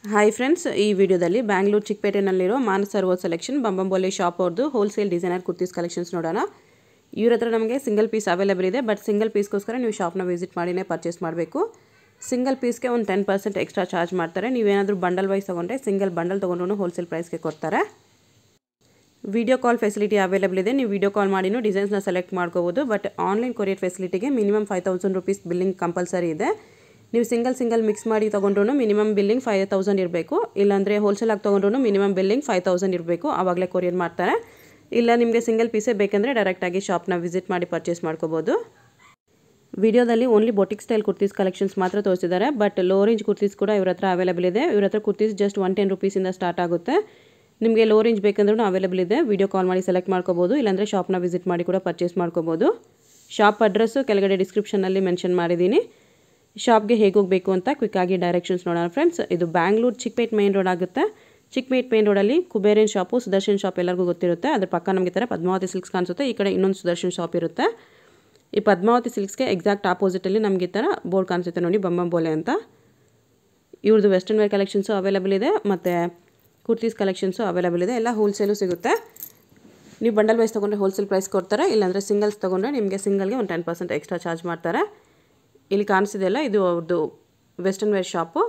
Hi friends ಈ ವಿಡಿಯೋದಲ್ಲಿ ಬ್ಯಾಂಗ್ಳೂರು ಚಿಕ್ಕಪೇಟೆನಲ್ಲಿರೋ Manasa road selection Bambamboli shop ಅವ್ರದ್ದು ಹೋಲ್ಸೇಲ್ ಡಿಸೈನರ್ ಕುರ್ತೀಸ್ ಕಲೆಕ್ಷನ್ಸ್ ನೋಡೋಣ ಇವ್ರ ಹತ್ರ ನಮಗೆ ಸಿಂಗಲ್ ಪೀಸ್ ಅವೈಲೇಬಲ್ ಇದೆ ಬಟ್ ಸಿಂಗಲ್ ಪೀಸ್ಗೋಸ್ಕರ ನೀವು ಶಾಪ್ನ ವಿಸಿಟ್ ಮಾಡಿನೇ ಪರ್ಚೇಸ್ ಮಾಡಬೇಕು ಸಿಂಗಲ್ ಪೀಸ್ಗೆ ಒಂದು ಟೆನ್ ಪರ್ಸೆಂಟ್ ಎಕ್ಸ್ಟ್ರಾ ಚಾರ್ಜ್ ಮಾಡ್ತಾರೆ ನೀವೇನಾದರೂ ಬಂಡಲ್ ವೈಸ್ ತೊಗೊಂಡ್ರೆ ಸಿಂಗಲ್ ಬಂಡಲ್ ತೊಗೊಂಡ್ರು ಹೋಲ್ಸೇಲ್ ಪ್ರೈಸ್ಗೆ ಕೊಡ್ತಾರೆ ವಿಡಿಯೋ ಕಾಲ್ ಫೆಸಿಲಿಟಿ ಅವೈಲೇಬಲ್ ಇದೆ ನೀವು ವಿಡಿಯೋ ಕಾಲ್ ಮಾಡಿನೂ ಡಿಸೈನ್ಸ್ನ ಸೆಲೆಕ್ಟ್ ಮಾಡ್ಕೋಬೋದು ಬಟ್ ಆನ್ಲೈನ್ ಕೊರಿಯರ್ ಫೆಸಿಲಿಟಿಗೆ minimum five thousand rupees billing compulsory ಇದೆ ನೀವು ಸಿಂಗಲ್ ಸಿಂಗಲ್ ಮಿಕ್ಸ್ ಮಾಡಿ ತೊಗೊಂಡ್ರು ಮಿನಿಮಮ್ ಬಿಲ್ಲಿಂಗ್ ಫೈವ್ ತೌಸಂಡ್ ಇರಬೇಕು ಇಲ್ಲಾಂದರೆ ಹೋಲ್ಸೇಲ್ ಆಗಿ ತೊಗೊಂಡ್ರು ಮಿನಿಮಮ್ ಬಿಲ್ಲಿಂಗ್ ಫೈವ್ ತೌಸಂಡ್ ಇರಬೇಕು ಆವಾಗಲೇ ಕೊರಿಯರ್ ಮಾಡ್ತಾರೆ ಇಲ್ಲ ನಿಮಗೆ ಸಿಂಗಲ್ ಪೀಸೇ ಬೇಕಂದರೆ ಡೈರೆಕ್ಟಾಗಿ ಶಾಪ್ನ ವಿಸಿಟ್ ಮಾಡಿ ಪರ್ಚೇಸ್ ಮಾಡ್ಕೋಬೋದು ವಿಡಿಯೋದಲ್ಲಿ only boutique style kurtis collections ಮಾತ್ರ ತೋರಿಸಿದ್ದಾರೆ ಬಟ್ ಲೋ ರೇಂಜ್ ಕುರ್ತೀಸ್ ಕೂಡ ಇವ್ರ ಹತ್ರ ಅವೈಲೇಬಲ್ ಇದೆ ಇವ್ರ ಹತ್ರ ಕುರ್ತೀಸ್ ಜಸ್ಟ್ ಒನ್ ಟೆನ್ ರುಪೀಸಿಂದ ಸ್ಟಾರ್ಟ್ ಆಗುತ್ತೆ ನಿಮಗೆ ಲೋ ರೇಂಜ್ ಬೇಕಂದ್ರೂ ಅವೈಲೇಬಲ್ ಇದೆ ವಿಡಿಯೋ ಕಾಲ್ ಮಾಡಿ ಸೆಲೆಕ್ಟ್ ಮಾಡ್ಕೋಬೋದು ಇಲ್ಲಾಂದರೆ ಶಾಪ್ನ ವಿಸಿಟ್ ಮಾಡಿ ಕೂಡ ಪರ್ಚೇಸ್ ಮಾಡ್ಕೋಬೋದು ಶಾಪ್ ಅಡ್ರೆಸ್ಸು ಕೆಳಗಡೆ ಡಿಸ್ಕ್ರಿಪ್ಷನಲ್ಲಿ ಮೆನ್ಷನ್ ಮಾಡಿದ್ದೀನಿ ಶಾಪ್ಗೆ ಹೇಗೆ ಹೋಗಬೇಕು ಅಂತ ಕ್ವಿಕ್ಕಾಗಿ ಡೈರೆಕ್ಷನ್ಸ್ ನೋಡೋಣ ಫ್ರೆಂಡ್ಸ್ ಇದು ಬ್ಯಾಂಗ್ಳೂರು ಚಿಕ್ಕಪೇಟ್ ಮೇನ್ ರೋಡ್ ಆಗುತ್ತೆ ಚಿಕ್ಕಪೇಟ್ ಮೇನ್ ರೋಡಲ್ಲಿ ಕುಬೇರಿನ್ ಶಾಪು ಸುದರ್ಶನ್ ಶಾಪ್ ಎಲ್ಲರಿಗೂ ಗೊತ್ತಿರುತ್ತೆ ಅದ್ರ ಪಕ್ಕ ನಮಗೆ ಥರ ಪದ್ಮಾವತಿ ಸಿಲ್ಕ್ಸ್ ಕಾಣಿಸುತ್ತೆ ಈ ಕಡೆ ಇನ್ನೊಂದು ಸುದರ್ಶನ್ ಶಾಪ್ ಇರುತ್ತೆ ಈ ಪದ್ಮಾವತಿ ಸಿಲ್ಕ್ಸ್ಗೆ ಎಕ್ಸಾಕ್ಟ್ ಆಪೋಸಿಟಲ್ಲಿ ನಮಗೆ ಈ ಥರ ಬೋರ್ಡ್ ಕಾಣಿಸುತ್ತೆ ನೋಡಿ ಬಂಬಂಬೋಲೆ ಅಂತ ಇವ್ರದ್ದು ವೆಸ್ಟರ್ನ್ ವೇರ್ ಕಲೆಕ್ಷನ್ಸು ಅವೈಲೇಬಲ್ ಇದೆ ಮತ್ತು ಕುರ್ತೀಸ್ ಕಲೆಕ್ಷನ್ಸು ಅವೈಲೇಬಲ್ ಇದೆ ಎಲ್ಲ ಹೋಲ್ಸೇಲು ಸಿಗುತ್ತೆ ನೀವು ಬಂಡಲ್ ವೈಸ್ ತೊಗೊಂಡ್ರೆ ಹೋಲ್ಸೇಲ್ ಪ್ರೈಸ್ ಕೊಡ್ತಾರೆ ಇಲ್ಲಾಂದರೆ ಸಿಂಗಲ್ಸ್ ತೊಗೊಂಡ್ರೆ ನಿಮಗೆ ಸಿಂಗಲ್ಗೆ ಒಂದು ಟೆನ್ ಪರ್ಸೆಂಟ್ ಎಕ್ಸ್ಟ್ರಾ ಚಾರ್ಜ್ ಮಾಡ್ತಾರೆ ಇಲ್ಲಿ ಕಾಣಿಸಿದೆಯಲ್ಲ ಇದು ಅವ್ರದ್ದು ವೆಸ್ಟರ್ನ್ ವೇರ್ ಶಾಪು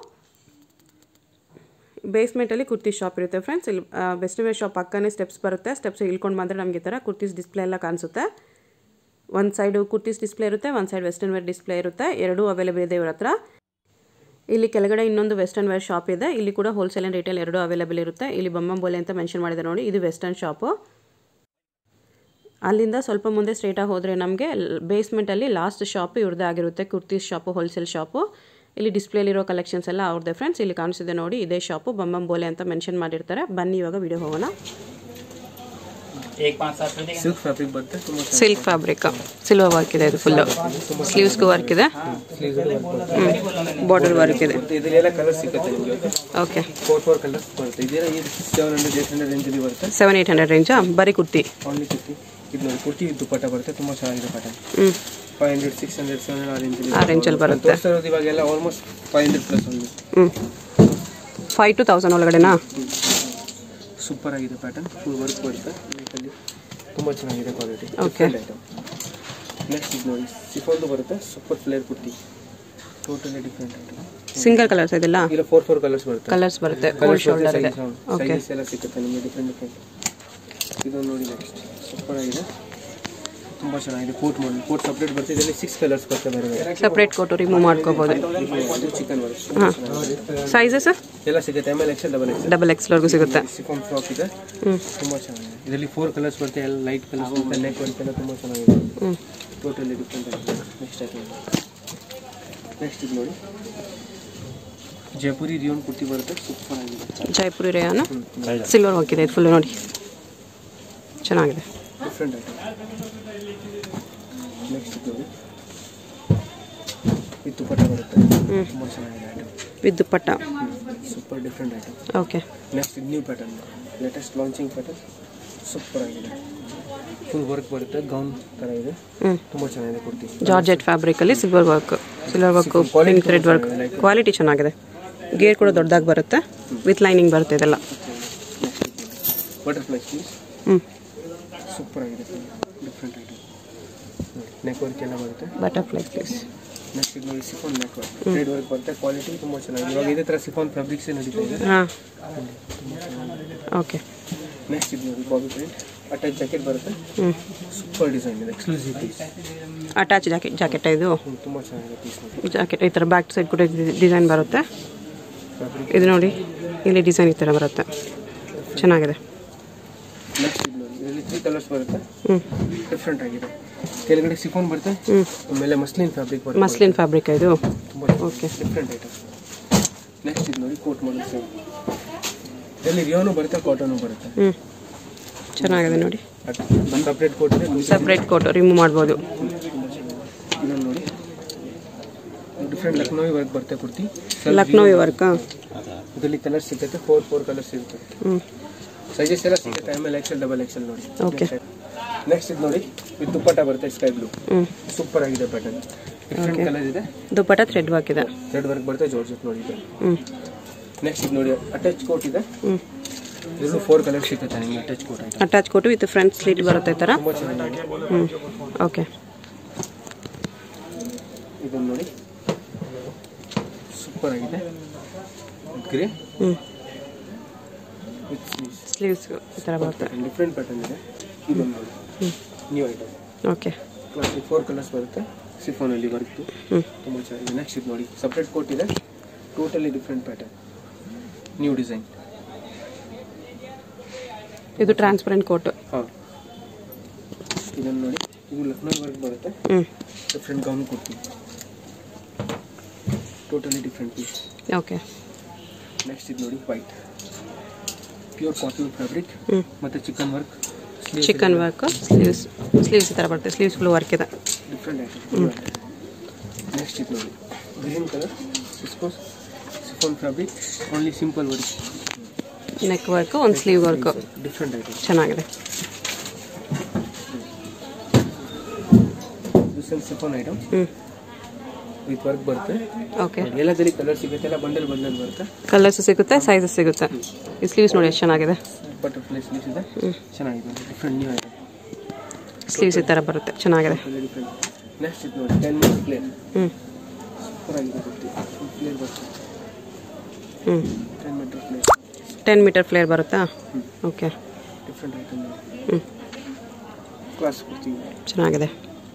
ಬೇಸ್ಮೆಂಟಲ್ಲಿ ಕುರ್ತಿ ಶಾಪ್ ಇರುತ್ತೆ ಫ್ರೆಂಡ್ಸ್ ಇಲ್ಲಿ ವೆಸ್ಟರ್ನ್ ವೇರ್ ಶಾಪ್ ಪಕ್ಕನೇ ಸ್ಟೆಪ್ಸ್ ಬರುತ್ತೆ ಸ್ಟೆಪ್ಸ್ ಇಳ್ಕೊಂಡು ಬಂದರೆ ನಮಗೆ ಈ ಥರ ಕುರ್ತೀಸ್ ಡಿಸ್ಪ್ಲೇ ಎಲ್ಲ ಕಾಣಿಸುತ್ತೆ ಒಂದು ಸೈಡು ಕುರ್ತೀಸ್ ಡಿಸ್ಪ್ಲೇ ಇರುತ್ತೆ ಒಂದು ಸೈಡ್ ವೆಸ್ಟರ್ನ್ ವೇರ್ ಡಿಸ್ಪ್ಲೇ ಇರುತ್ತೆ ಎರಡೂ ಅವೈಲೇಬಲ್ ಇದೆ ಇವ್ರ ಹತ್ರ ಇಲ್ಲಿ ಕೆಳಗಡೆ ಇನ್ನೊಂದು ವೆಸ್ಟರ್ನ್ ವೇರ್ ಶಾಪ್ ಇದೆ ಇಲ್ಲಿ ಕೂಡ ಹೋಲ್ಸೇಲ್ ಆ್ಯಂಡ್ ರಿಟೇಲ್ ಎರಡೂ ಅವೈಲೇಬಲ್ ಇರುತ್ತೆ ಇಲ್ಲಿ ಬೊಮ್ಮಂಬೋಲೆ ಅಂತ ಮೆನ್ಷನ್ ಮಾಡಿದೆ ನೋಡಿ ಇದು ವೆಸ್ಟರ್ನ್ ಶಾಪು ಅಲ್ಲಿಂದ ಸ್ವಲ್ಪ ಮುಂದೆ ಸ್ಟ್ರೇಟಾಗಿ ಹೋದರೆ ನಮಗೆ ಬೇಸ್ಮೆಂಟಲ್ಲಿ ಲಾಸ್ಟ್ ಶಾಪ್ ಇವ್ರದ್ದೇ ಆಗಿರುತ್ತೆ ಕುರ್ತೀಸ್ ಶಾಪು ಹೋಲ್ಸೇಲ್ ಶಾಪು ಇಲ್ಲಿ ಡಿಸ್ಪ್ಲೇಲಿರೋ ಕಲೆಕ್ಷನ್ಸ್ ಎಲ್ಲ ಅವ್ರದ್ದೇ ಫ್ರೆಂಡ್ಸ್ ಇಲ್ಲಿ ಕಾಣಿಸಿದೆ ನೋಡಿ ಇದೇ ಶಾಪು ಬಂಬಂಬೋಲೆ ಅಂತ ಮೆನ್ಷನ್ ಮಾಡಿರ್ತಾರೆ ಬನ್ನಿ ಇವಾಗ ವಿಡಿಯೋ ಹೋಗೋಣ एक पाँच सात में ಸಿಲ್ಕ್ ಫ್ಯಾಬ್ರಿಕ್ ಬರುತ್ತೆ ತುಂಬ ಸಿಲ್ಕ್ ಫ್ಯಾಬ್ರಿಕ್ ಸಿಲ್ವರ್ ವರ್ಕ್ ಇದೆ ಇದು ಫುಲ್ಲು ಸ್ಲೀವ್ಸ್ಗೂ ವರ್ಕ್ ಇದೆ ಬಾರ್ಡರ್ ವರ್ಕ್ ಇದೆ ಮತ್ತೆ ಇದರಲ್ಲೆಲ್ಲ ಕಲರ್ ಸಿಗುತ್ತೆ ನಿಮಗೆ ಓಕೆ ಫೋರ್ ಫೋರ್ ಕಲರ್ಸ್ ಬರುತ್ತೆ ಇದೆಲ್ಲ ಈ ಸೆವೆನ್ ಹಂಡ್ರೆಡ್ ಏಟ್ ಹಂಡ್ರೆಡ್ ರೇಂಜಲ್ಲಿ ಬರುತ್ತೆ ಸೆವೆನ್ ಏಯ್ಟ್ ಹಂಡ್ರೆಡ್ ರೇಂಜಾ ಬರೀ ಕುರ್ತಿ ಆನ್ಲಿ ಕುರ್ತಿ ಇದು ನೋಡಿ ಕುರ್ತಿ ದುಪ್ಪಟ್ಟ ಬರುತ್ತೆ ತುಂಬ ಚೆನ್ನಾಗಿದೆ ಪ್ಯಾಟರ್ನ್ ಹ್ಞೂ five hundred six hundred seven ಆ ರೇಂಜಲ್ಲಿ ಆ ರೇಂಜಲ್ಲಿ ಬರುತ್ತೆ ತೋರಿಸ್ತಾ ಇರೋದು ಇವಾಗೆಲ್ಲ ಆಲ್ಮೋಸ್ಟ್ ಫೈವ್ ಹಂಡ್ರೆಡ್ ಪ್ಲಸ್ ಒಂದು ಹ್ಞೂ ಫೈವ್ ಟು ತೌಸಂಡ್ ಒಳಗಡೆನಾ ಸೂಪರ್ ಆಗಿದೆ ಪ್ಯಾಟರ್ನ್ ಫುಲ್ ವರ್ಕ್ ಬರುತ್ತೆ ನೆಕ್ಕಲ್ಲಿ ತುಂಬ ಚೆನ್ನಾಗಿದೆ ಕ್ವಾಲಿಟಿ Okay. ಐಟಮ್ ನೆಕ್ಸ್ಟ್ ಇದು ನೋಡಿ ಸಿಫೋನ್ದು ಬರುತ್ತೆ super flare kurti totally different item single colours ಇದೆಲ್ಲ ಇಲ್ಲ ಫೋರ್ ಫೋರ್ ಕಲರ್ಸ್ ಬರುತ್ತೆ ಕಲರ್ಸ್ ಬರುತ್ತೆ ಕಲರ್ ಗೋಲ್ಡ್ ಶೋಲ್ಡರ್ ಇದೆ ಓಕೆ ಸೈಜಸ್ ಎಲ್ಲ ಸಿಗುತ್ತೆ ನಿಮಗೆ ಡಿಫ್ರೆಂಟ್ ಡಿಫ್ರೆಂಟ್ ಇದೊಂದು ನೋಡಿ ನೆಕ್ಸ್ಟ್ ಸೂಪರ್ ಆಗಿದೆ ತುಂಬ ಚೆನ್ನಾಗಿದೆ ಕೋಟ್ ಮಾಡಿ ಕೋಟ್ ಸಪ್ರೇಟ್ ಬರುತ್ತೆ ಇದರಲ್ಲಿ ಸಿಕ್ಸ್ ಕಲರ್ಸ್ ಬರುತ್ತೆ ಬೇರೆ ಬೇರೆ ಸಪ್ರೇಟ್ ಕೊಟ್ಟು ರಿಮೂವ್ ಮಾಡ್ಕೋಬೋದು ಇದು ಚಿಕನ್ ಬರುತ್ತೆ ಹಾಂ ಸೈಜಸ್ ಎಲ್ಲ ಸಿಗುತ್ತೆ M L XL double XL double ಎಕ್ಸ್ವರೆಗೂ ಸಿಗುತ್ತೆ ಸಿಫಾನ್ ಫ್ರಾಕ್ ಇದೆ ಹ್ಞೂ ತುಂಬ ಚೆನ್ನಾಗಿದೆ ಇದರಲ್ಲಿ ಫೋರ್ ಕಲರ್ಸ್ ಬರುತ್ತೆ ಎಲ್ಲ ಲೈಟ್ ಕಲರ್ಸ್ ಬರುತ್ತೆ ನೆಕ್ ವರ್ಕ್ ಎಲ್ಲ ತುಂಬ ಚೆನ್ನಾಗಿದೆ ಹ್ಞೂ ಟೋಟಲಿ ಡಿಫ್ರೆಂಟ್ ಆಗಿದೆ ನೆಕ್ಸ್ಟ್ ಐಟಮ್ ನೆಕ್ಸ್ಟ್ ಇದು ನೋಡಿ ಜೈಪುರಿ ರಿಯೋನ್ ಕುರ್ತಿ ಬರುತ್ತೆ ಸೂಪರ್ ಆಗಿದೆ ಜೈಪುರಿ ರೇಯಾನ ಸಿಲ್ವರ್ ವರ್ಕ್ ಇದೆ ಇದು ಫುಲ್ಲು ನೋಡಿ ಚೆನ್ನಾಗಿದೆ ಡಿಫ್ರೆಂಟ್ ಐಟಮ್ ನೆಕ್ಸ್ಟ್ ಇದು ನೋಡಿ ಇದು ದುಪ್ಪಟ್ಟ ಬರುತ್ತೆ ಹ್ಞೂ ತುಂಬ ಚೆನ್ನಾಗಿದೆ item with dupatta super different item okay next ಇದು new pattern latest launching pattern super ಆಗಿದೆ ಫುಲ್ ವರ್ಕ್ ಬರುತ್ತೆ ಗೌನ್ ಥರ ಇದೆ ಹ್ಞೂ ತುಂಬ ಚೆನ್ನಾಗಿದೆ ಕುರ್ತಿ ಜಾರ್ಜೆಟ್ ಫ್ಯಾಬ್ರಿಕಲ್ಲಿ silver work silver work pink thread work quality ಚೆನ್ನಾಗಿದೆ ಗೇರ್ ಕೂಡ ದೊಡ್ಡದಾಗಿ ಬರುತ್ತೆ ವಿತ್ ಲೈನಿಂಗ್ ಬರುತ್ತೆ ಇದೆಲ್ಲ ಬಟರ್ಫ್ಲೈ ಸ್ಲೀವ್ಸ್ ಹ್ಞೂ ಸೂಪರ್ ಆಗಿದೆ ಡಿಫ್ರೆಂಟ್ ಐಟಮ್ ನೆಕ್ ವರ್ಕ್ ಎಲ್ಲ ಬರುತ್ತೆ ಬಟರ್ಫ್ಲೈ ಪ್ಲೀಸ್ ನೆಕ್ಸ್ಟ್ ಇದು ನೋಡಿ chiffon neck work thread work ಬರುತ್ತೆ ಕ್ವಾಲಿಟಿ ತುಂಬ ಚೆನ್ನಾಗಿದೆ ಇವಾಗ ಇದೇ ಥರ ಸಿಫಾನ್ ಫ್ಯಾಬ್ರಿಕ್ಸೇ ನಡೀತಾ ಇದೆ ಹಾಂ ಓಕೆ ನೆಕ್ಸ್ಟ್ ಇದು ನೋಡಿ ಬಾಬಿ ಪ್ರಿಂಟ್ ಅಟ್ಯಾಚ್ ಜಾಕೆಟ್ ಬರುತ್ತೆ ಹ್ಞೂ ಸೂಪರ್ ಡಿಸೈನ್ ಇದೆ exclusive piece attach jacket jacket ಇದು ತುಂಬ ಚೆನ್ನಾಗಿದೆ ಪೀಸ್ ನೋಡಿ ಜಾಕೆಟ್ ಈ ಥರ ಬ್ಯಾಕ್ ಸೈಡ್ ಕೂಡ ಡಿಸೈನ್ ಬರುತ್ತೆ ಫ್ಯಾಬ್ರಿಕ್ ಇದು ನೋಡಿ ಇಲ್ಲಿ ಡಿಸೈನ್ ಈ ಥರ ಬರುತ್ತೆ ಚೆನ್ನಾಗಿದೆ ನೆಕ್ಸ್ಟ್ ಇದು ನೋಡಿ ಇದರಲ್ಲಿ ತ್ರೀ ಕಲರ್ಸ್ ಬರುತ್ತೆ ಹ್ಞೂ ಡಿಫ್ರೆಂಟ್ ಆಗಿದೆ ಕೆಳಗಡೆ ಸಿಫೋನ್ ಬರುತ್ತೆ ಹ್ಞೂ ಆಮೇಲೆ ಮಸ್ಲಿನ್ ಫ್ಯಾಬ್ರಿಕ್ ಬರುತ್ತೆ ಮಸ್ಲಿನ್ ಫ್ಯಾಬ್ರಿಕ್ ಇದು ತುಂಬ ಓಕೆ ಡಿಫ್ರೆಂಟ್ ಐಟಮ್ ನೆಕ್ಸ್ಟ್ ಇದು ನೋಡಿ ಕೋಟ್ ಮಾಡಲ್ ಸೇಮ್ ಇದರಲ್ಲಿ ರಿಯೋನು ಬರುತ್ತೆ ಕಾಟನು ಬರುತ್ತೆ ಹ್ಞೂ ಚೆನ್ನಾಗಿದೆ ನೋಡಿ ಸಪ್ರೇಟ್ ಕೋಟ್ ಇದೆ ಸಪ್ರೇಟ್ ಕೋಟು ರಿಮೂವ್ ಮಾಡ್ಬೋದು ಇದನ್ನು ನೋಡಿ ಡಿಫ್ರೆಂಟ್ ಲಕ್ನೋವಿ ವರ್ಕ್ ಬರುತ್ತೆ ಕುರ್ತಿ ಲಕ್ನೋವಿ ವರ್ಕಾ ಇದರಲ್ಲಿ ಕಲರ್ ಸಿಗುತ್ತೆ ಫೋರ್ ಫೋರ್ ಕಲರ್ಸ್ ಇರುತ್ತೆ ಹ್ಞೂ ಸೈಜಸ್ ಎಲ್ಲ ಸಿಗುತ್ತೆ M L XL double XL ನೋಡಿ Okay. ನೆಕ್ಸ್ಟ್ ಇದು ನೋಡಿ ಇದು ದುಪ್ಪಟ್ಟ ಬರುತ್ತೆ ಸ್ಕೈ ಬ್ಲೂ ಹ್ಞೂ ಸೂಪರ್ ಆಗಿದೆ ಪ್ಯಾಟರ್ನ್ ಡಿಫ್ರೆಂಟ್ ಕಲರ್ ಇದೆ ದುಪ್ಪಟ್ಟ ಥ್ರೆಡ್ ವರ್ಕ್ ಇದೆ ಥ್ರೆಡ್ ವರ್ಕ್ ಬರುತ್ತೆ ಜಾರ್ಜೆಟ್ ನೋಡಿ ಇದು ಹ್ಞೂ ನೆಕ್ಸ್ಟ್ ಇದು ನೋಡಿ ಅಟ್ಯಾಚ್ ಕೋಟ್ ಇದೆ ಹ್ಞೂ ಇದು ಫೋರ್ ಕಲರ್ ಸಿಗುತ್ತೆ ನಿಮಗೆ ಅಟ್ಯಾಚ್ ಕೋಟ್ ಐಟಮ್ ಅಟ್ಯಾಚ್ ಕೊಟ್ಟು ವಿತ್ ಫ್ರಂಟ್ ಸ್ಲೀಟ್ ಬರುತ್ತೆ ಈ ಥರ ತುಂಬ ಚೆನ್ನಾಗಿದೆ ಹ್ಞೂ ಓಕೆ ಇದನ್ನು ನೋಡಿ ಸೂಪರ್ ಆಗಿದೆ ಗ್ರೇ ಹ್ಞೂ ವಿತ್ ಸ್ಲೀವ್ಸ್ ಸ್ಲೀವ್ಸ್ ಈ ಥರ ಬರುತ್ತೆ ಡಿಫ್ರೆಂಟ್ ಪ್ಯಾಟರ್ನ್ ಇದೆ ಇದೊಂದು ನೋಡಿ ಹ್ಞೂ new item okay classic four colours ಬರುತ್ತೆ ಸಿಫೋನಲ್ಲಿ ವರ್ಕ್ತು ಹ್ಞೂ ತುಂಬ ಚೆನ್ನಾಗಿದೆ ನೆಕ್ಸ್ಟ್ ಇದು ನೋಡಿ ಸಪ್ರೇಟ್ ಕೋಟ್ ಇದೆ totally different pattern new design ಇದು ಟ್ರಾನ್ಸ್ಪರೆಂಟ್ ಕೋಟು ಹಾಂ ಇದನ್ನು ನೋಡಿ ಇದು ಲಕ್ನೋ ವರ್ಕ್ ಬರುತ್ತೆ ಹ್ಞೂ ಡಿಫ್ರೆಂಟ್ ಗೌನ್ ಕೊಡ್ತೀವಿ totally different piece okay next ಇದು ನೋಡಿ ವೈಟ್ ಪ್ಯೂರ್ ಕಾಟನ್ ಫ್ಯಾಬ್ರಿಕ್ ಹ್ಞೂ ಮತ್ತು chikan work chikan work sleeves sleeves ಈ ಥರ ಬರುತ್ತೆ ಸ್ಲೀವ್ಸ್ಗಳು ವರ್ಕ್ ಇದೆ ಡಿಫ್ರೆಂಟ್ ಐಟಮ್ ನೆಕ್ಸ್ಟ್ ಇದು ನೋಡಿ green colour viscose chiffon fabric only simple work neck work ಒಂದು ಸ್ಲೀವ್ ವರ್ಕ್ ಡಿಫ್ರೆಂಟ್ ಐಟಮ್ ಚೆನ್ನಾಗಿದೆ ದಿಸ್ ಒಂದು ಸಿಫೋನ್ ಐಟಮ್ ಹ್ಞೂ ವಿತ್ ವರ್ಕ್ ಬರುತ್ತೆ ಓಕೆ ಎಲ್ಲದಲ್ಲಿ ಕಲರ್ ಸಿಗುತ್ತೆ ಎಲ್ಲ ಬಂಡಲ್ ಬಂಡಲ್ ಬರುತ್ತೆ ಕಲರ್ಸ್ ಸಿಗುತ್ತೆ ಸೈಜಸ್ ಸಿಗುತ್ತೆ ಈ ಸ್ಲೀವ್ಸ್ ನೋಡಿ ಎಷ್ಟು ಚೆನ್ನಾಗಿದೆ ಬಟರ್ಫ್ಲೈ ಸ್ಲೀವ್ಸ್ ಇದೆ ಹ್ಞೂ ಚೆನ್ನಾಗಿದೆ ಡಿಫ್ರೆಂಟ್ ನ್ಯೂ ಐಟಮ್ ಸ್ಲೀವ್ಸ್ ಈ ಥರ ಬರುತ್ತೆ ಚೆನ್ನಾಗಿದೆ ಡಿಫ್ರೆಂಟ್ ನೆಕ್ಸ್ಟ್ ಇದು ನೋಡಿ ಟೆನ್ ಮೀಟರ್ ಪ್ಲೇನ್ ಹ್ಞೂ ಸೂಪರ್ ಆಗಿದೆ ಬರುತ್ತೆ ಪ್ಲೇನ್ ಬರುತ್ತೆ ಹ್ಞೂ ten metre plain ten metre flare ಬರುತ್ತಾ ಓಕೆ ಡಿಫ್ರೆಂಟ್ ಐಟಮ್ ಹ್ಞೂ ಕ್ಲಾಸ್ ಕೊಡ್ತೀವಿ ಚೆನ್ನಾಗಿದೆ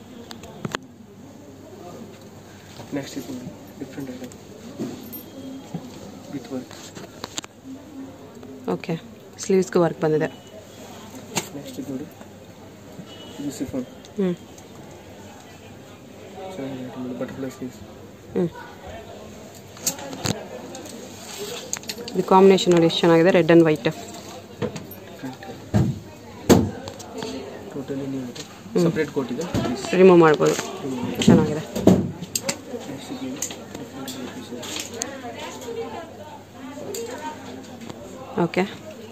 ನೆಕ್ಸ್ಟ್ ಇದು ನೋಡಿ different item with work okay ಸ್ಲೀವ್ಸ್ಗೂ ವರ್ಕ್ ಬಂದಿದೆ ನೆಕ್ಸ್ಟ್ ಇದು ನೋಡಿ ಇದು ಸಿಫೋನ್ ಹ್ಞೂ ಚೆನ್ನಾಗಿದೆ ಐಟಮ್ ಬಟರ್ಫ್ಲೈ ಸ್ಲೀವ್ಸ್ ಹ್ಞೂ ಇದು ಕಾಂಬಿನೇಷನ್ ನೋಡಿ ಎಷ್ಟು ಚೆನ್ನಾಗಿದೆ red and white different totally new item separate coat ಇದೆ ಪೀಸ್ ರಿಮೂವ್ ಮಾಡ್ಬೋದು ಚೆನ್ನಾಗಿದೆ ನೆಕ್ಸ್ಟ್ ಇದು ಡಿಫ್ರೆಂಟ್ ಪೀಸ್ ಇದೆ ಓಕೆ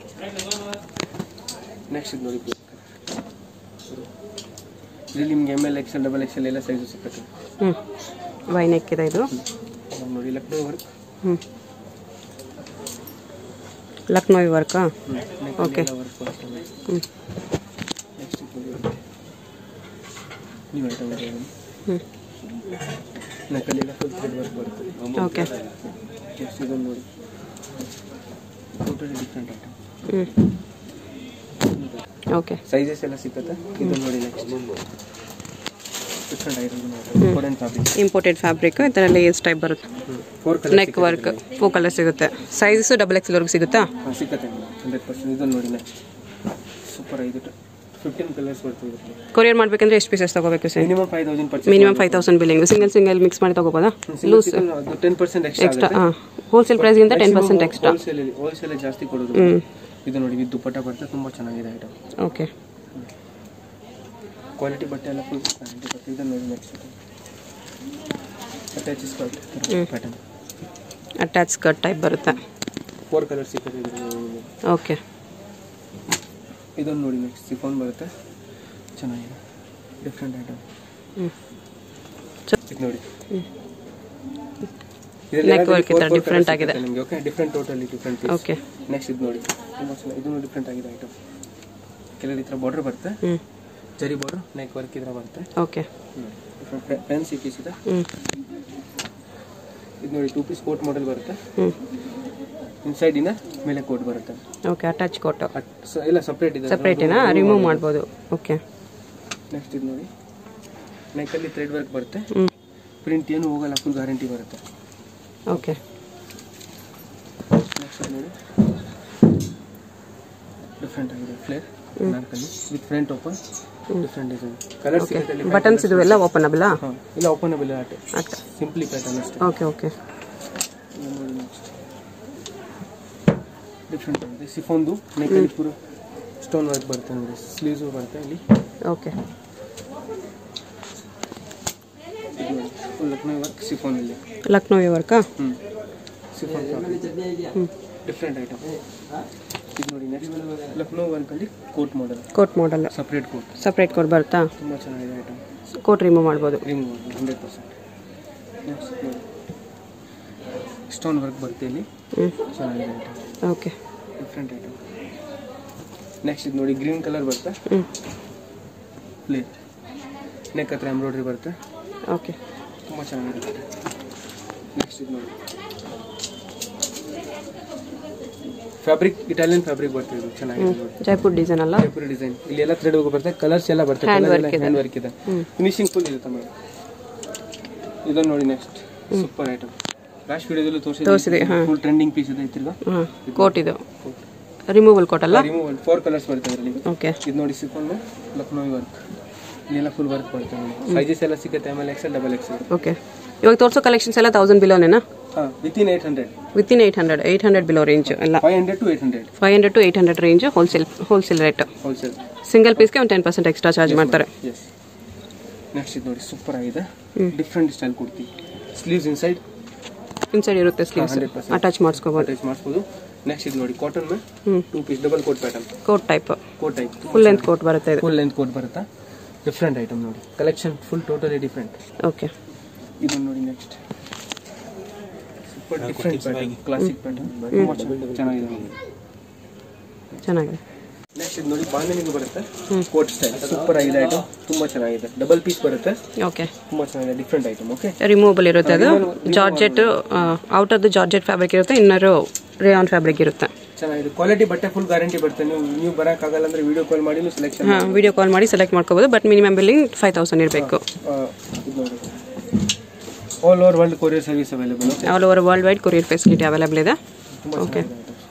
ನೆಕ್ಸ್ಟ್ ಇದು ನೋಡಿ ಇಲ್ಲಿ ನಿಮ್ಗೆ M L XL double XL ಎಲ್ಲ ಸೈಜು ಸಿಗುತ್ತೆ ಹ್ಞೂ ವೈ ನೆಕ್ ಇದೆ ಇದು ಇವಾಗ ನೋಡಿ ಲಕ್ನೋ ವರ್ಕ್ ಹ್ಞೂ ಲಕ್ನೋವಿ ವರ್ಕಾ Okay. ವರ್ಕ್ ಬರುತ್ತೆ ಹ್ಞೂ ನೆಕ್ಸ್ಟ್ ಇದು ನೋಡಿ ನ್ಯೂ ಐಟಮ್ ಇದೆ ಹ್ಞೂ ನೆಕ್ಕಲ್ಲೆಲ್ಲ ಫುಲ್ ಥ್ರೆಡ್ ವರ್ಕ್ ಬರುತ್ತೆ ಓಕೆ ನೆಕ್ಸ್ಟ್ ಇದನ್ನು ನೋಡಿ ಟೋಟಲಿ ಡಿಫ್ರೆಂಟ್ ಐಟಮ್ ಹ್ಞೂ ಓಕೆ ಸೈಜಸ್ ಎಲ್ಲ ಸಿಗುತ್ತೆ ಇದನ್ನು ನೋಡಿ next different item foreign fabric imported fabric ಈ ಥರ ಲೇಯರ್ಸ್ ಟೈಪ್ ಬರುತ್ತೆ four colour neck work four colour ಸಿಗುತ್ತೆ ಸೈಜಸ್ಸು ಡಬಲ್ ಎಕ್ಸ್ವರೆಗೂ ಸಿಗುತ್ತಾ ಹಾಂ ಸಿಗುತ್ತೆ ಹಂಡ್ರೆಡ್ ಪರ್ಸೆಂಟ್ ಇದನ್ನು ನೋಡಿ ನೆಕ್ಸ್ಟ್ ಸೂಪರ್ ಆಗಿದೆ ಫಿಫ್ಟೀನ್ ಕಲರ್ಸ್ ಬರ್ತದೆ ಕೊರಿಯರ್ ಮಾಡಬೇಕಂದ್ರೆ ಎಷ್ಟು ಪೀಸಸ್ ತಗೋಬೇಕು sir minimum five thousand purchase minimum five thousand billing single single mix ಮಾಡಿ ತಗೋಬೋದಾ loose ten percent extra extra ಹಾಂ ಹೋಲ್ಸೇಲ್ ಪ್ರೈಸ್ಗಿಂತ ten percent extra wholesale wholesale ಜಾಸ್ತಿ ಕೊಡೋದು ಹ್ಞೂ ಇದು ನೋಡಿ ಇದು ದುಪ್ಪಟ್ಟ ಬರುತ್ತೆ ತುಂಬ ಚೆನ್ನಾಗಿದೆ ಐಟಮ್ ಓಕೆ ಕ್ವಾಲಿಟಿ ಬಟ್ಟೆ ಎಲ್ಲ ಫುಲ್ ಗ್ಯಾರಂಟಿ ಬರುತ್ತೆ ಇದನ್ನು ನೋಡಿ ನೆಕ್ಸ್ಟ್ ಅಟ್ಯಾಚ್ ಸ್ಕರ್ಟ್ ಹ್ಮ್. ಪ್ಯಾಟರ್ನ್ ಅಟ್ಯಾಚ್ ಸ್ಕರ್ಟ್ ಟೈಪ್ ಬರುತ್ತೆ ಫೋರ್ ಕಲರ್ ಸಿಗುತ್ತೆ ಇದರಲ್ಲಿ ಓಕೆ ಇದನ್ನು ನೋಡಿ ನೆಕ್ಸ್ಟ್ ಸಿಫೋನ್ ಬರುತ್ತೆ ಚೆನ್ನಾಗಿದೆ ಡಿಫ್ರೆಂಟ್ ಐಟಮ್ ಹ್ಞೂ ಇದು ನೋಡಿ ಹ್ಮ್. ಇದರಲ್ಲಿ Neck ಯಾವ್ದಾದ್ರು work ಈ ಥರ four- four different colours ಆಗಿದೆ. ಸಿಗುತ್ತೆ ನಿಮಗೆ okay different totally different okay next ಇದು ನೋಡಿ ತುಂಬ ಚೆನ್ನಾಗಿ ಇದನ್ನು ಡಿಫ್ರೆಂಟ್ ಆಗಿದೆ ಐಟಮ್ ಕೆಲವು ಈ ಥರ ಬಾರ್ಡರ್ ಬರುತ್ತೆ ಹ್ಞೂ ಜರಿ ಬಾರ್ಡರ್ ನೆಕ್ ವರ್ಕ್ ಇದ್ರೆ ಬರುತ್ತೆ ಓಕೆ ಪೆನ್ಸಿ ಪೀಸ್ ಇದೆ ಹ್ಞೂ ಇದು ನೋಡಿ ಟೂ ಪೀಸ್ ಕೋಟ್ ಮಾಡೆಲ್ ಬರುತ್ತೆ ಹ್ಞೂ ಇನ್ಸೈಡ್ ಇಂದ ಮೇಲೆ ಕೋಟ್ ಬರುತ್ತೆ ಓಕೆ ಅಟ್ಯಾಚ್ ಕೋಟು ಅಟ್- ಸ- ಎಲ್ಲ ಸಪ್ರೇಟ್ ಇದೆ ಸಪ್ರೇಟೇನಾ ರಿಮೂವ್ ಮಾಡ್ಬೋದು ಓಕೆ ನೆಕ್ಸ್ಟ್ ಇದು ನೋಡಿ ನೆಕ್ಕಲ್ಲಿ ಥ್ರೆಡ್ ವರ್ಕ್ ಬರುತ್ತೆ ಹ್ಞೂ ಪ್ರಿಂಟ್ ಏನು ಹೋಗಲ್ಲ ಫುಲ್ ಗ್ಯಾರಂಟಿ ಬರುತ್ತೆ ಓಕೆ ನೆಕ್ಸ್ಟ್ ನೋಡಿ ಡಿಫ್ರೆಂಟ್ ಆಗಿದೆ ಫ್ಲೇರ್ ನಾಲ್ಕಲ್ಲಿ with front open different design colour ಸಿಗುತ್ತೆ ಬಟನ್ಸ್ ಇದು ಎಲ್ಲ ಓಪನಬಲಾ ಹಾಂ ಇಲ್ಲ ಓಪನಬಲ್ ಆಟ ಅಟ್ ಸಿಂಪ್ಲಿ ಪ್ಯಾಟರ್ನ್ ಅಷ್ಟೇ ಓಕೆ ಓಕೆ ಇದು ನೋಡಿ ನೆಕ್ಸ್ಟ್ ಡಿಫ್ರೆಂಟ್ ಆಗಿದೆ ಸಿಫೋನ್ದು ನೆಕ್ಕಲ್ಲಿ ಪೂರ ಸ್ಟೋನ್ ವರ್ಕ್ ಬರುತ್ತೆ ನೋಡಿ ಸ್ಲೀವ್ಸು ಬರುತ್ತೆ ಇಲ್ಲಿ ಓಕೆ ಇದು ನೋಡಿ ಫುಲ್ ಲಕ್ನೋ ವರ್ಕ್ ಸಿಫೋನಲ್ಲಿ ಲಕ್ನೋವಿ ವರ್ಕಾ ಹ್ಞೂ ಸಿಫೋನ್ ಹ್ಞೂ ಡಿಫ್ರೆಂಟ್ ಐಟಮ್ ಇದು ನೋಡಿ ನೆಕ್ಸ್ಟ್ ಲಕ್ನೋ ವರ್ಕಲ್ಲಿ coat model coat model separate coat separate coat ಬರುತ್ತಾ ತುಂಬ ಚೆನ್ನಾಗಿದೆ ಐಟಮ್ ಕೋಟ್ ರಿಮೂವ್ ಮಾಡ್ಬೋದು ರಿಮೂವ್ ಹಂಡ್ರೆಡ್ ಪರ್ಸೆಂಟ್ ನೆಕ್ಸ್ಟ್ ನೋಡಿ ಸ್ಟೋನ್ ವರ್ಕ್ ಬರುತ್ತೆ ಇಲ್ಲಿ ಹ್ಞೂ ಚೆನ್ನಾಗಿದೆ item okay different item next ಇದು ನೋಡಿ ಗ್ರೀನ್ ಕಲರ್ ಬರುತ್ತೆ ಹ್ಞೂ ಪ್ಲೇನ್ ನೆಕ್ ಹತ್ರ ಎಂಬ್ರಾಯ್ಡ್ರಿ ಬರುತ್ತೆ ಓಕೆ ತುಂಬ ಚೆನ್ನಾಗಿರುತ್ತೆ ನೆಕ್ಸ್ಟ್ ಇದು ನೋಡಿ ಫ್ಯಾಬ್ರಿಕ್ ಇಟಾಲಿಯನ್ ಫ್ಯಾಬ್ರಿಕ್ ಬರ್ತದೆ ಇದು ಚೆನ್ನಾಗಿದೆ ನೋಡಿ ಜೈಪುರ್ ಡಿಸೈನ್ ಅಲ್ಲ ಜೈಪುರಿ ಡಿಸೈನ್ ಇಲ್ಲಿ ಎಲ್ಲ ಥ್ರೆಡ್ ಹೋಗಿ ಬರುತ್ತೆ ಕಲರ್ಸ್ ಎಲ್ಲ ಬರ್ತದೆ Hand ಕಲರ್ work ಎಲ್ಲ ಇದೆ. ಹ್ಯಾಂಡ್ ವರ್ಕ್ ಇದೆ ಹ್ಮ್. ಫಿನಿಶಿಂಗ್ ಫುಲ್ ಇರುತ್ತೆ ಮೇಡಮ್ ಇದನ್ನು ನೋಡಿ ನೆಕ್ಸ್ಟ್ ಸೂಪರ್ ಐಟಮ್ ಲಾಸ್ಟ್ ವಿಡಿಯೋದಲ್ಲೂ ತೋರ್ಸಿದೆ, ತೋರಿಸಿದೆ ಹಾ. ಫುಲ್ ಟ್ರೆಂಡಿಂಗ್ ಪೀಸ್ ಇದೆ ತಿರ್ಗಾ ಹಾಂ ಕೋಟ್ ಇದು ರಿಮೂವಲ್ ಕೋಟ್ ಅಲ್ಲ ರಿಮೂವ್ ಫೋರ್ ಕಲರ್ಸ್ ಬರುತ್ತೆ ಅದರಲ್ಲಿ ಓಕೆ ಇದು ನೋಡಿ ಸಿಕ್ಕೊಂಡು ಲಕ್ನೋವಿ ವರ್ಕ್ ಇಲ್ಲೆಲ್ಲ ಫುಲ್ ವರ್ಕ್ ಬರುತ್ತೆ ಸೈಜಸ್ ಎಲ್ಲ ಸಿಗುತ್ತೆ ಆಮೇಲೆ ಎಕ್ಸೆಲ್ ಡಬಲ್ ಎಕ್ಸೆಲ್ ಓಕೆ ಇವಾಗ ತೋರಿಸೋ ಕಲೆಕ್ಷನ್ಸ್ ಎಲ್ಲ ತೌಸಂಡ್ ಬಿಲೋನೇನಾ ಹಾಂ within eight hundred within eight hundred eight hundred below range ಎಲ್ಲ five hundred to eight hundred five hundred to eight hundred range wholesale wholesale rate wholesale single ಪೀಸ್ಗೆ ಒಂದು ten percent extra charge ಮಾಡ್ತಾರೆ yes next ಇದು ನೋಡಿ super ಆಗಿದೆ different style kurti sleeves inside inside ಇರುತ್ತೆ sleeves 100%. Attach ಮಾಡಿಸ್ಕೋಬೋದು attach ಮಾಡಿಸ್ಬೋದು next ಇದು ನೋಡಿ ಕಾಟನ್ ಮೇ ಹ್ಞೂ two piece double coat pattern coat type coat type full length coat ಬರುತ್ತೆ ಇದು ಫುಲ್ ಲೆಂತ್ ಕೋಟ್ ಬರುತ್ತಾ ಡಿಫ್ರೆಂಟ್ ಐಟಮ್ ನೋಡಿ collection full totally different okay ಇದನ್ನು ನೋಡಿ next super different pattern classic pattern ತುಂಬ ಚೆನ್ನಾಗಿದೆ ನೋಡಿ ಚೆನ್ನಾಗಿದೆ ನೆಕ್ಸ್ಟ್ ಇದು ನೋಡಿ ಬಾಂಧನಿಗೂ ಬರುತ್ತೆ ಕೋಟ್ ಸ್ಟೈಲ್ ಸೂಪರ್ ಆಗಿದೆ ಐಟಮ್ ತುಂಬ ಚೆನ್ನಾಗಿದೆ ಡಬಲ್ ಪೀಸ್ ಬರುತ್ತೆ ಓಕೆ ತುಂಬ ಚೆನ್ನಾಗಿದೆ ಡಿಫ್ರೆಂಟ್ ಐಟಮ್ ಓಕೆ ರಿಮೂವಬಲ್ ಇರುತ್ತೆ ಅದು ಜಾರ್ಜೆಟ್ ಔಟರ್ದು ಜಾರ್ಜೆಟ್ ಫ್ಯಾಬ್ರಿಕ್ ಇರುತ್ತೆ ಇನ್ನರು ರೇಯಾನ್ ಫ್ಯಾಬ್ರಿಕ್ ಇರುತ್ತೆ ಚೆನ್ನಾಗಿದೆ ಕ್ವಾಲಿಟಿ ಬಟ್ಟೆ ಫುಲ್ ಗ್ಯಾರಂಟಿ ಬರುತ್ತೆ ನೀವು ನೀವು ಬರೋಕ್ಕಾಗಲ್ಲ ಅಂದ್ರೆ ವಿಡಿಯೋ ಕಾಲ್ ಮಾಡಿ ನೀವು ಸೆಲೆಕ್ಷನ್ ಹಾಂ ವಿಡಿಯೋ ಕಾಲ್ ಮಾಡಿ ಸೆಲೆಕ್ಟ್ ಮಾಡ್ಕೋಬೋದು but minimum billing five thousand ಇರಬೇಕು ಇದು ನೋಡಿ all over world courier service available all over world wide courier facility available ಇದೆ ತುಂಬ ಓಕೆ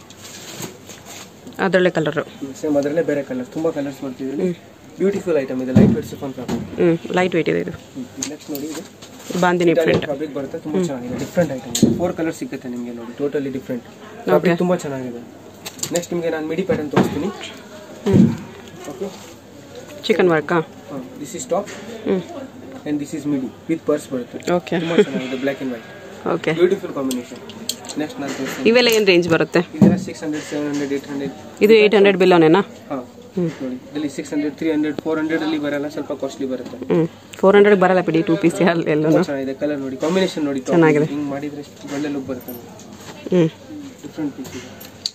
ಅದರಲ್ಲೇ ಕಲರು ಸೇಮ್ ಅದರಲ್ಲೇ ಬೇರೆ ಕಲರ್ಸ್ ತುಂಬ ಕಲರ್ಸ್ ಬರ್ತಿದ್ರಲ್ಲಿ ಬ್ಯೂಟಿಫುಲ್ ಐಟಮ್ ಇದೆ ಲೈಟ್ ವೇಟ್ ಸಿಫಾನ್ ಫ್ಯಾಬ್ರಿಕ್ ಹ್ಞೂ ಲೈಟ್ ವೆಯ್ಟ್ ಇದೆ ಇದು ನೆಕ್ಸ್ಟ್ ನೋಡಿ ಇದು ಬಾಂದಿನಿ ಪ್ರಿಂಟ್ ಫ್ಯಾಬ್ರಿಕ್ ಬರುತ್ತೆ ತುಂಬ ಚೆನ್ನಾಗಿದೆ ಡಿಫ್ರೆಂಟ್ ಐಟಮ್ ಫೋರ್ ಕಲರ್ ಸಿಗುತ್ತೆ ನಿಮಗೆ ನೋಡಿ ಟೋಟಲಿ ಡಿಫ್ರೆಂಟ್ ಫ್ಯಾಬ್ರಿಕ್ ತುಂಬ ಚೆನ್ನಾಗಿದೆ ನೆಕ್ಸ್ಟ್ ನಿಮಗೆ ನಾನು ಮಿಡಿ ಪ್ಯಾಟರ್ನ್ ತೋರಿಸ್ತೀನಿ ಹ್ಞೂ ಓಕೆ ಚಿಕನ್ ವರ್ಕಾ ದಿಸ್ ಇಸ್ ಟಾಪ್ ಹ್ಞೂ and this is midi with purse ಬರುತ್ತೆ ಓಕೆ ತುಂಬ ಚೆನ್ನಾಗಿದೆ black and white okay beautiful combination next ನಾನು ತೋರಿಸ್ತೀನಿ ಇವೆಲ್ಲ ಏನು ರೇಂಜ್ ಬರುತ್ತೆ ಇದೆಲ್ಲ six hundred seven hundred eight hundred ಇದು ಏಯ್ಟ್ ಹಂಡ್ರೆಡ್ ಬಿಲೋನೇನಾ ಹಾಂ ನೋಡಿ ಇದರಲ್ಲಿ six hundred three hundred four hundred ಅಲ್ಲಿ ಬರಲ್ಲ ಸ್ವಲ್ಪ ಕಾಸ್ಟ್ಲಿ ಬರುತ್ತೆ ಹ್ಞೂ ಫೋರ್ ಹಂಡ್ರೆಡ್ ಬರಲ್ಲ ಬಿಡಿ ಟೂ ಪೀಸ್ ಎಲ್ಲ ಎಲ್ಲೂ ತುಂಬ ಚೆನ್ನಾಗಿದೆ ಕಲರ್ ನೋಡಿ ಕಾಂಬಿನೇಷನ್ ನೋಡಿ top. ಚೆನ್ನಾಗಿದೆ. ಹಿಂಗ್ ಮಾಡಿದ್ರೆ ಎಷ್ಟು ಒಳ್ಳೆ ಲುಕ್ ಬರುತ್ತೆ ನೋಡಿ ಹ್ಞೂ ಡಿಫ್ರೆಂಟ್ ಪೀಸ್ ಇದೆ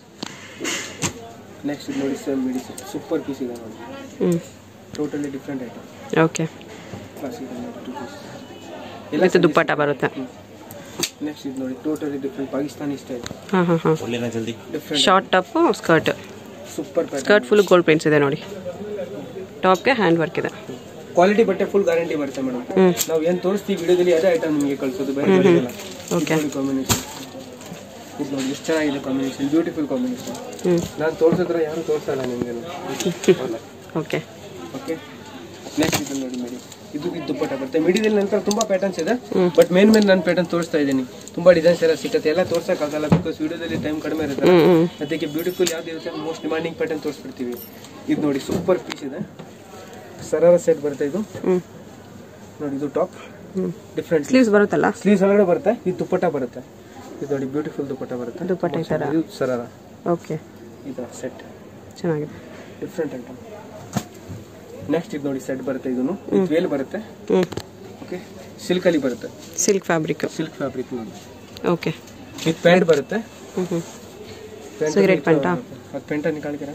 ನೆಕ್ಸ್ಟ್ ಇದು ನೋಡಿ ಸೇಮ್ ಮಿಡಿ ಸೂಪರ್ ಪೀಸ್ ಇದೆ ನೋಡಿ ಹ್ಞೂ totally different item okay class ಇದೆ ನೋಡಿ ಟೂ ಪೀಸ್ ವಿತ್ ದುಪ್ಪಟ್ಟ ಬರುತ್ತೆ ನೆಕ್ಸ್ಟ್ ಇದು ನೋಡಿ ಟೋಟಲಿ ಡಿಫ್ರೆಂಟ್ ಪಾಕಿಸ್ತಾನಿ ಸ್ಟೈಲ್ ಹಾಂ ಹಾಂ ಹಾಂ different short top skirt super pattern skirt full gold prints ಇದೆ ನೋಡಿ ಟಾಪ್ಗೆ ಹ್ಯಾಂಡ್ ವರ್ಕ್ ಇದೆ ಕ್ವಾಲಿಟಿ ಬಟ್ಟೆ ಫುಲ್ ಗ್ಯಾರಂಟಿ ಬರುತ್ತೆ ಮೇಡಮ್ ಹ್ಞೂ ನಾವು ಏನು ತೋರಿಸ್ತೀವಿ ವಿಡಿಯೋದಲ್ಲಿ ಅದೇ ಐಟಮ್ ನಿಮಗೆ ಕಳಿಸೋದು ಬೇರೆ ಕಡೆಗೆಲ್ಲ ಓಕೆ ಕಾಂಬಿನೇಷನ್ ಇದು ನೋಡಿ ಎಷ್ಟು ಚೆನ್ನಾಗಿದೆ ಕಾಂಬಿನೇಷನ್ ಬ್ಯೂಟಿಫುಲ್ ಕಾಂಬಿನೇಷನ್ ಹ್ಞೂ ನಾನು ತೋರಿಸಿದ್ರೆ ಯಾರು ತೋರಿಸಲ್ಲ ನಿಮಗೆ ಓಕೆ ಓಕೆ ನೆಕ್ಸ್ಟ್ ಇದು ನೋಡಿ ಮೇಡಿ ಇದು ಇದು ದುಪ್ಪಟ್ಟ ಬರುತ್ತೆ ಮಿಡಿದಲ್ಲಿ ನಂತರ ತುಂಬಾ ಪ್ಯಾಟರ್ನ್ಸ್ ಇದೆ ಬಟ್ ಮೇನ್ ಮೇನ್ ನಾನು ಪ್ಯಾಟರ್ನ್ ತೋರಿಸ್ತಾ ಇದ್ದೀನಿ ತುಂಬಾ ಡಿಸೈನ್ಸ್ ಎಲ್ಲ ಸಿಗುತ್ತೆ ಎಲ್ಲ ತೋರ್ಸಕ್ಕಾಗಲ್ಲ ಬಿಕಾಸ್ ವಿಡಿಯೋದಲ್ಲಿ ಟೈಮ್ ಕಡಿಮೆ ಇರುತ್ತೆ ಹ್ಞೂ ಹ್ಞೂ ಅದಕ್ಕೆ ಬ್ಯೂಟಿಫುಲ್ ಯಾವ್ದು ಇರುತ್ತೆ ಮೋಸ್ಟ್ ಡಿಮಾಂಡಿಂಗ್ ಪ್ಯಾಟರ್ನ್ ತೋರಿಸ್ಬಿಡ್ತೀವಿ ಇದು ನೋಡಿ ಸೂಪರ್ ಪೀಸ್ ಇದೆ ಸರಾರ ಸೆಟ್ ಬರುತ್ತೆ ಇದು ಹ್ಞೂ ನೋಡಿ ಇದು ಟಾಪ್ ಹ್ಞೂ ಡಿಫ್ರೆಂಟ್ ಸ್ಲೀವ್ಸ್ ಬರುತ್ತಲ್ಲ ಸ್ಲೀವ್ಸ್ ಒಳಗಡೆ ಬರುತ್ತೆ ಇದು ದುಪ್ಪಟ್ಟ ಬರುತ್ತೆ ಇದು ನೋಡಿ ಬ್ಯೂಟಿಫುಲ್ ದುಪ್ಪಟ್ಟ ಬರುತ್ತೆ ದುಪ್ಪಟ್ಟ ಈ ಥರ ಇದು ಸರಾರ ಓಕೆ ಇದು ಸೆಟ್ ಚೆನ್ನಾಗಿದೆ ಡಿಫ್ರೆಂಟ್ ಐಟಮ್ ನೆಕ್ಸ್ಟ್ ಇದು ನೋಡಿ ಸೆಟ್ ಬರುತ್ತೆ ಇದನ್ನು ಇದು ವೇಲ್ ಬರುತ್ತೆ ಹ್ಞೂ ಓಕೆ ಸಿಲ್ಕಲ್ಲಿ ಬರುತ್ತೆ ಸಿಲ್ಕ್ ಫ್ಯಾಬ್ರಿಕ್ ಸಿಲ್ಕ್ ಫ್ಯಾಬ್ರಿಕ್ ನೋಡಿ ಓಕೆ ವಿತ್ ಪ್ಯಾಂಟ್ ಬರುತ್ತೆ ಹ್ಞೂ ಹ್ಞೂ Cigarette pant ಆ? ಅದು ಪ್ಯಾಂಟ ನಿಕಾಳ್ತೀರಾ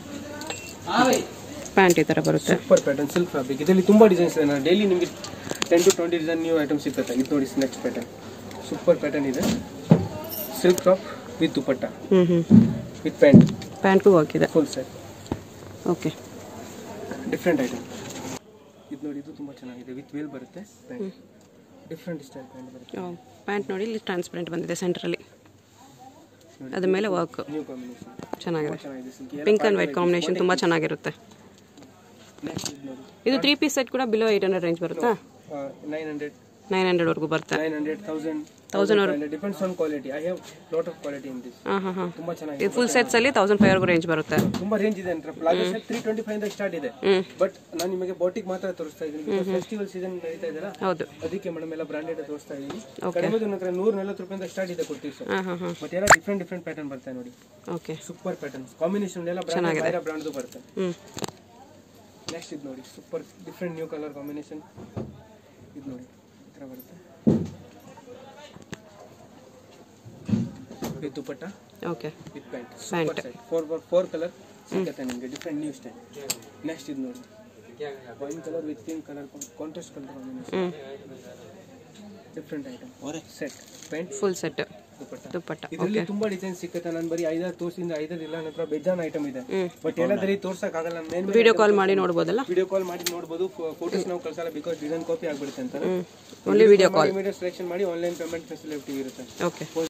ಪ್ಯಾಂಟ್ ಈ ಥರ ಬರುತ್ತೆ ಸೂಪರ್ ಪ್ಯಾಟರ್ನ್ ಸಿಲ್ಕ್ ಫ್ಯಾಬ್ರಿಕ್ ಇದರಲ್ಲಿ ತುಂಬ ಡಿಸೈನ್ಸ್ ಇದೆ ನಾನು ಡೈಲಿ ನಿಮಗೆ ten to twenty design new item ಸಿಗುತ್ತೆ ಇದು ನೋಡಿ ನೆಕ್ಸ್ಟ್ ಪ್ಯಾಟರ್ನ್ ಸೂಪರ್ ಪ್ಯಾಟರ್ನ್ ಇದೆ ಸಿಲ್ಕ್ ಟಾಪ್ ವಿತ್ ದುಪಟ್ಟ ಹ್ಞೂ ಹ್ಞೂ ವಿತ್ ಪ್ಯಾಂಟ್ ಪ್ಯಾಂಟ್ಗೂ ಹಾಕಿದೆ full set okay different item ಇದು ನೋಡಿ ಇದು ತುಂಬ ಚೆನ್ನಾಗಿದೆ ವಿತ್ ವೇಲ್ ಬರುತ್ತೆ ಪ್ಯಾಂಟ್ ಡಿಫ್ರೆಂಟ್ ಸ್ಟೈಲ್ ಪ್ಯಾಂಟ್ ಬರುತ್ತೆ ಪ್ಯಾಂಟ್ ನೋಡಿ ಇಲ್ಲಿ ಟ್ರಾನ್ಸ್ಪರೆಂಟ್ ಬಂದಿದೆ ಸೆಂಟ್ರಲ್ಲಿ ಅದ್ರ ಮೇಲೆ ವರ್ಕ್ ನ್ಯೂ ಕಾಂಬಿನೇಷನ್ ಚೆನ್ನಾಗಿದೆ ಚೆನ್ನಾಗಿದೆ silk pink and white combination ತುಂಬ ಚೆನ್ನಾಗಿರುತ್ತೆ ನೆಕ್ಸ್ಟ್ ಇದು ನೋಡಿ ಇದು ತ್ರೀ ಪೀಸ್ ಸೆಟ್ ಕೂಡ ಬಿಲೋ ಏಯ್ಟ್ ಹಂಡ್ರೆಡ್ ರೇಂಜ್ ಬರುತ್ತಾ ನೈನ್ ಹಂಡ್ರೆಡ್ ನೈನ್ ಹಂಡ್ರೆಡ್ವರೆಗೂ ಬರುತ್ತೆ nine hundred thousand thousand depends on quality I have lot of quality in this ಹಾಂ ಹಾಂ ಹಾಂ ತುಂಬಾ ಚೆನ್ನಾಗಿದೆ ಇದು ಫುಲ್ ಸೆಟ್ಸಲ್ಲಿ ತೌಸಂಡ್ ಫೈವ್ವರೆಗೂ ರೇಂಜ್ ಬರುತ್ತೆ ತುಂಬಾ ರೇಂಜ್ ಇದೆ ಅಂತ palazzo set three twenty five ಇಂದ ಸ್ಟಾರ್ಟ್ ಇದೆ ಹ್ಞೂ ಬಟ್ ನಾನು ನಿಮಗೆ ಬೋಟಿಗೆ ಮಾತ್ರ ತೋರಿಸ್ತಾ ಇದ್ದೀನಿ ಫೆಸ್ಟಿವಲ್ ಸೀಸನ್ ನಡೀತಾ ಇದೆಯಲ್ಲ ಹೌದು ಅದಕ್ಕೆ ಮೇಡಮ್ ಎಲ್ಲ ಬ್ರಾಂಡೆಡ್ ತೋರಿಸ್ತಾ ಇದ್ದೀನಿ Okay. ಕಡಿಮೆ ಹತ್ರ ನೂರ ನಲ್ವತ್ತು ರೂಪಾಯಿಂದ ಸ್ಟಾರ್ಟ್ ಇದೆ ಕೊಡ್ತೀವಿ ಸರ್ ಹಾಂ ಹಾಂ ಹಾಂ ಬಟ್ ಎಲ್ಲ ಡಿಫ್ರೆಂಟ್ ಡಿಫ್ರೆಂಟ್ ಪ್ಯಾಟರ್ನ್ ಬರ್ತಾ ನೋಡಿ ಓಕೆ ಸೂಪರ್ ಪ್ಯಾಟರ್ನ್ ಕಾಂಬಿನೇಷನ್ ಎಲ್ಲ ಬ್ರಾಂಡ್ ಬೇರೆ ಬ್ರಾಂಡ್ದು ಬರುತ್ತೆ ಹ್ಞೂ ನೆಕ್ಸ್ಟ್ ಇದು ನೋಡಿ super different new colour combination ಇದು ನೋಡಿ ಈ ಥರ ಬರುತ್ತೆ with dupatta okay with pant Pant. Four four colour ಸಿಗುತ್ತೆ ನಿಮಗೆ ಡಿಫ್ರೆಂಟ್ ನ್ಯೂ ಸ್ಟೈಲ್ ನೆಕ್ಸ್ಟ್ ಇದು ನೋಡಿ wine colour with pink colour contrast colour ಹ್ಞೂ different item set pant full set dupatta dupatta ಇದರಲ್ಲಿ ತುಂಬಾ ಡಿಸೈನ್ ಸಿಗುತ್ತೆ ನಾನು ಬರೀ ಐದಾರು ತೋರಿಸಿಂದ ಐದಾರು ಇಲ್ಲ ನನ್ನ ಹತ್ರ ಬೇಜಾನ್ ಐಟಮ್ ಇದೆ ಬಟ್ ಎಲ್ಲದರಿ ತೋರ್ಸಕ್ ಆಗಲ್ಲ ಮೇನ್ ವಿಡಿಯೋ ಕಾಲ್ ಮಾಡಿ ನೋಡ್ಬೋದಲ್ಲ ವಿಡಿಯೋ ಕಾಲ್ ಮಾಡಿ ನೋಡ್ಬೋದು ಫೋಟೋಸ್ ನಾವು ಕಳ್ಸಲ್ಲ ಬಿಕಾಸ್ ಡಿಸೈನ್ ಕಾಪಿ ಆಗ್ಬಿಡುತ್ತೆ ಅಂತ only video call immediate selection ಮಾಡಿ ಆನ್ಲೈನ್ ಪೇಮೆಂಟ್ ಫೆಸಿಲಿಟಿ ಇರುತ್ತೆ ಓಕೆ